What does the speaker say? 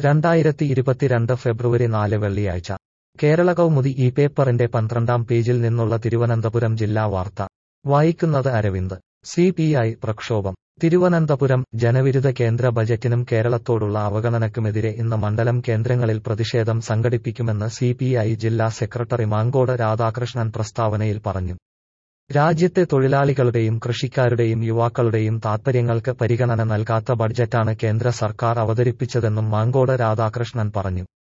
രണ്ടായിരത്തി ഇരുപത്തിരണ്ട് ഫെബ്രുവരി നാല് വെള്ളിയാഴ്ച കേരള കൗമുദി ഈ പേപ്പറിന്റെ പന്ത്രണ്ടാം പേജിൽ നിന്നുള്ള തിരുവനന്തപുരം ജില്ലാ വാർത്ത വായിക്കുന്നത് അരവിന്ദ് സി പി ഐ പ്രക്ഷോഭം തിരുവനന്തപുരം ജനവിരുദ്ധ കേന്ദ്ര ബജറ്റിനും കേരളത്തോടുള്ള അവഗണനക്കുമെതിരെ ഇന്ന് മണ്ഡലം കേന്ദ്രങ്ങളിൽ പ്രതിഷേധം സംഘടിപ്പിക്കുമെന്ന് സി പി ഐ ജില്ലാ സെക്രട്ടറി മാങ്കോട് രാധാകൃഷ്ണൻ പ്രസ്താവനയിൽ പറഞ്ഞു രാജ്യത്തെ തൊഴിലാളികളുടെയും കൃഷിക്കാരുടെയും യുവാക്കളുടെയും താൽപര്യങ്ങൾക്ക് പരിഗണന നൽകാത്ത ബഡ്ജറ്റാണ് കേന്ദ്ര സർക്കാർ അവതരിപ്പിച്ചതെന്നും മാങ്കോട് രാധാകൃഷ്ണൻ പറഞ്ഞു